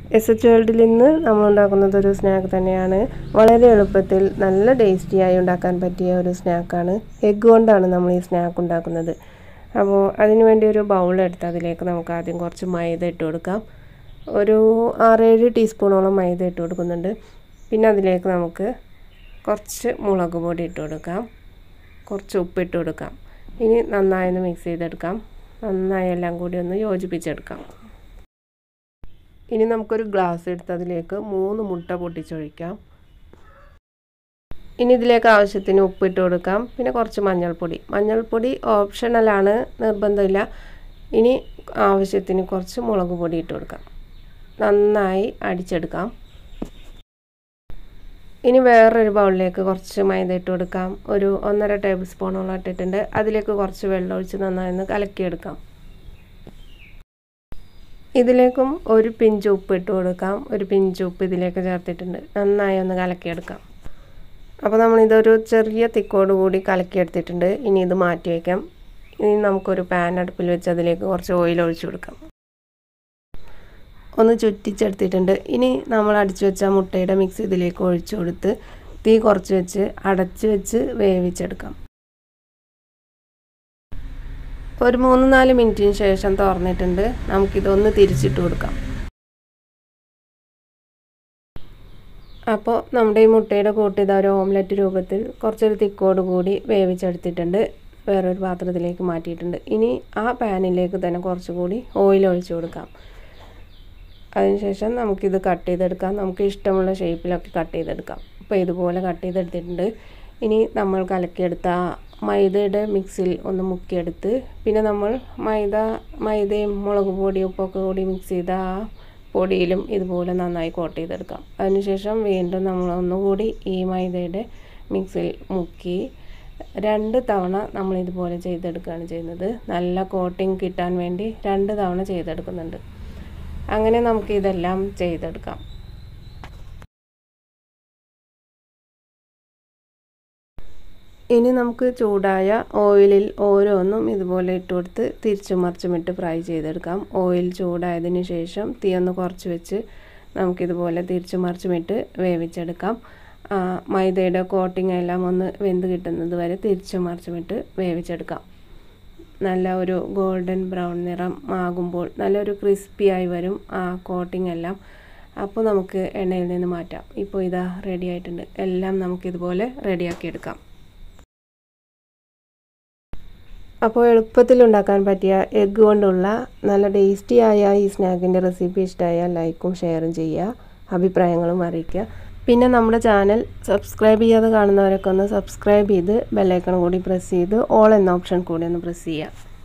S H വേൾഡിൽ നിന്ന് നമ്മൾ ഉണ്ടാക്കുന്നത് ഒരു സ്നാക്ക് തന്നെയാണ് വളരെ എളുപ്പത്തിൽ നല്ല ടേസ്റ്റിയായി ഉണ്ടാക്കാൻ പറ്റിയ ഒരു സ്നാക്കാണ് എഗ്ഗ് കൊണ്ടാണ് നമ്മൾ ഈ സ്നാക്ക് ഉണ്ടാക്കുന്നത് അപ്പോൾ അതിന് വേണ്ടി ഒരു ബൗൾ എടുത്ത് അതിലേക്ക് നമുക്ക് ആദ്യം കുറച്ച് മൈദ ഇട്ട് കൊടുക്കാം ഒരു ആറേഴ് ടീസ്പൂണോളം മൈദ ഇട്ട് കൊടുക്കുന്നുണ്ട് പിന്നെ അതിലേക്ക് നമുക്ക് കുറച്ച് മുളക് പൊടി ഇട്ട് കൊടുക്കാം കുറച്ച് ഉപ്പിട്ട് കൊടുക്കാം ഇനി നന്നായി ഒന്ന് മിക്സ് ചെയ്തെടുക്കാം നന്നായി എല്ലാം കൂടി ഒന്ന് യോജിപ്പിച്ചെടുക്കാം ഇനി നമുക്കൊരു ഗ്ലാസ് എടുത്ത് അതിലേക്ക് മൂന്ന് മുട്ട പൊട്ടിച്ചൊഴിക്കാം ഇനി ഇതിലേക്ക് ആവശ്യത്തിന് ഉപ്പിട്ട് കൊടുക്കാം പിന്നെ കുറച്ച് മഞ്ഞൾപ്പൊടി മഞ്ഞൾപ്പൊടി ഓപ്ഷണലാണ് നിർബന്ധമില്ല ഇനി ആവശ്യത്തിന് കുറച്ച് മുളക് പൊടി ഇട്ട് കൊടുക്കാം നന്നായി അടിച്ചെടുക്കാം ഇനി വേറൊരു ബൗളിലേക്ക് കുറച്ച് മൈദ ഇട്ട് കൊടുക്കാം ഒരു ഒന്നര ടേബിൾ സ്പൂണോളം ഇട്ടിട്ടുണ്ട് അതിലേക്ക് കുറച്ച് വെള്ളം ഒഴിച്ച് നന്നായി ഒന്ന് കലക്കിയെടുക്കാം ഇതിലേക്കും ഒരു പിഞ്ച് ഉപ്പ് ഇട്ട് കൊടുക്കാം ഒരു പിഞ്ച് ഉപ്പ് ഇതിലേക്ക് ചേർത്തിട്ടുണ്ട് നന്നായി ഒന്ന് കലക്കിയെടുക്കാം അപ്പോൾ നമ്മൾ ഇതൊരു ചെറിയ തിക്കോട് കൂടി കലക്കിയെടുത്തിട്ടുണ്ട് ഇനി ഇത് മാറ്റി വയ്ക്കാം ഇനി നമുക്കൊരു പാൻ അടുപ്പിൽ വെച്ച് അതിലേക്ക് കുറച്ച് ഓയിൽ ഒഴിച്ചു കൊടുക്കാം ഒന്ന് ചുറ്റിച്ചെടുത്തിട്ടുണ്ട് ഇനി നമ്മൾ അടിച്ചു വെച്ച മുട്ടയുടെ മിക്സ് ഇതിലേക്ക് ഒഴിച്ചു കൊടുത്ത് തീ കുറച്ച് വെച്ച് അടച്ച് വെച്ച് വേവിച്ചെടുക്കാം ഒരു മൂന്ന് നാല് മിനിറ്റിന് ശേഷം തുറന്നിട്ടുണ്ട് നമുക്കിതൊന്ന് തിരിച്ചിട്ട് കൊടുക്കാം അപ്പോൾ നമ്മുടെ ഈ മുട്ടയുടെ കൂട്ട് ഇതാ ഒരു ഓംലെറ്റ് രൂപത്തിൽ കുറച്ചൊരു തിക്കോട് കൂടി വേവിച്ചെടുത്തിട്ടുണ്ട് വേറൊരു പാത്രത്തിലേക്ക് മാറ്റിയിട്ടുണ്ട് ഇനി ആ പാനിലേക്ക് തന്നെ കുറച്ചുകൂടി ഓയിൽ ഒഴിച്ചു കൊടുക്കാം അതിനുശേഷം നമുക്കിത് കട്ട് ചെയ്തെടുക്കാം നമുക്ക് ഇഷ്ടമുള്ള ഷേപ്പിലൊക്കെ കട്ട് ചെയ്തെടുക്കാം അപ്പോൾ ഇതുപോലെ കട്ട് ചെയ്തെടുത്തിട്ടുണ്ട് ഇനി നമ്മൾ കലക്കിയെടുത്ത മൈദയുടെ മിക്സിൽ ഒന്ന് മുക്കിയെടുത്ത് പിന്നെ നമ്മൾ മൈദ മൈദയും മുളക് പൊടിയും ഉപ്പൊക്കെ കൂടി മിക്സ് ചെയ്ത ആ പൊടിയിലും ഇതുപോലെ നന്നായി കോട്ട് ചെയ്തെടുക്കാം അതിനുശേഷം വീണ്ടും നമ്മൾ ഒന്നുകൂടി ഈ മൈദയുടെ മിക്സിൽ മുക്കി രണ്ട് തവണ നമ്മൾ ഇതുപോലെ ചെയ്തെടുക്കുകയാണ് ചെയ്യുന്നത് നല്ല കോട്ടിങ് കിട്ടാൻ വേണ്ടി രണ്ട് തവണ ചെയ്തെടുക്കുന്നുണ്ട് അങ്ങനെ നമുക്ക് ഇതെല്ലാം ചെയ്തെടുക്കാം ഇനി നമുക്ക് ചൂടായ ഓയിലിൽ ഓരോന്നും ഇതുപോലെ ഇട്ട് കൊടുത്ത് തിരിച്ചും മറിച്ചും ഇട്ട് ഫ്രൈ ചെയ്തെടുക്കാം ഓയിൽ ചൂടായതിന് ശേഷം തീ ഒന്ന് കുറച്ച് വെച്ച് നമുക്കിതുപോലെ തിരിച്ചും മറിച്ചും ഇട്ട് വേവിച്ചെടുക്കാം മൈദയുടെ കോട്ടിംഗ് എല്ലാം ഒന്ന് വെന്ത് കിട്ടുന്നത് വരെ തിരിച്ചും മറിച്ചും ഇട്ട് വേവിച്ചെടുക്കാം നല്ല ഒരു ഗോൾഡൻ ബ്രൗൺ നിറം ആകുമ്പോൾ നല്ലൊരു ക്രിസ്പിയായി വരും ആ കോട്ടിംഗ് എല്ലാം അപ്പോൾ നമുക്ക് എണ്ണയിൽ നിന്ന് മാറ്റാം ഇപ്പോൾ ഇതാ റെഡി ആയിട്ടുണ്ട് എല്ലാം നമുക്കിതുപോലെ റെഡിയാക്കി എടുക്കാം അപ്പോൾ എളുപ്പത്തിൽ ഉണ്ടാക്കാൻ പറ്റിയ എഗ്ഗ് കൊണ്ടുള്ള നല്ല ടേസ്റ്റിയായ ഈ സ്നാക്കിൻ്റെ റെസിപ്പി ഇഷ്ടമായാൽ ലൈക്കും ഷെയറും ചെയ്യുക അഭിപ്രായങ്ങളും അറിയിക്കുക പിന്നെ നമ്മുടെ ചാനൽ സബ്സ്ക്രൈബ് ചെയ്യാതെ കാണുന്നവരൊക്കെ ഒന്ന് സബ്സ്ക്രൈബ് ചെയ്ത് ബെല്ലൈക്കൺ കൂടി പ്രസ് ചെയ്ത് ഓൾ എന്ന ഓപ്ഷൻ കൂടി ഒന്ന് പ്രസ് ചെയ്യുക